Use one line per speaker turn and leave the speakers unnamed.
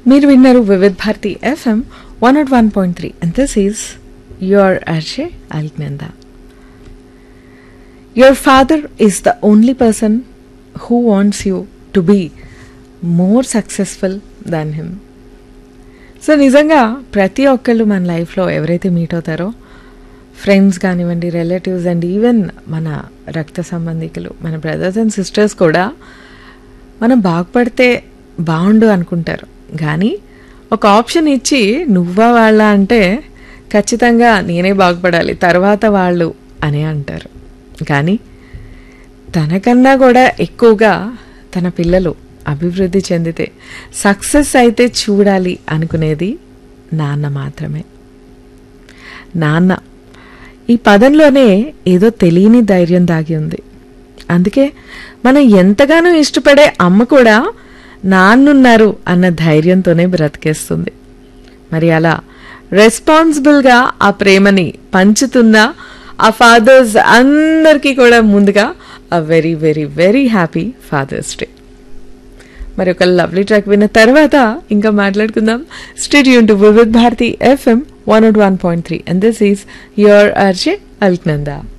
మీరు విన్నారు Vividh Bharati FM one not one point three and this is your RJ Alaknanda your father is the only person who wants you to be more successful than him so నిజంగా ప్రతి ఒక్కళ్ళు మన లైఫ్లో ఎవరైతే meet అవుతారో friends కానివ్వండి రిలేటివ్స్ అండ్ ఈవెన్ మన రక్త సంబంధికులు మన బ్రదర్స్ అండ్ సిస్టర్స్ కూడా మనం బాగుపడితే బాగుండు అనుకుంటారు కానీ ఒక ఆప్షన్ ఇచ్చి నువ్వా వాళ్ళ అంటే ఖచ్చితంగా నేనే బాగుపడాలి తర్వాత వాళ్ళు అని అంటారు కానీ తనకన్నా కూడా ఎక్కువగా తన పిల్లలు అభివృద్ధి చెందితే సక్సెస్ అయితే చూడాలి అనుకునేది నాన్న మాత్రమే నాన్న ఈ పదంలోనే ఏదో తెలియని ధైర్యం దాగి ఉంది అందుకే మనం ఎంతగానో ఇష్టపడే అమ్మ కూడా నాన్నున్నారు అన్న ధైర్యంతోనే బ్రతికేస్తుంది మరి అలా రెస్పాన్సిబుల్గా ఆ ప్రేమని పంచుతున్న ఆ ఫాదర్స్ అందరికీ కూడా ముందుగా ఆ very very very happy father's day మరి ఒక లవ్లీ ట్రాక్ విన్న తర్వాత ఇంకా మాట్లాడుకుందాం stay tuned to Vividh Bharati FM one not one point three and this is your RJ Alaknanda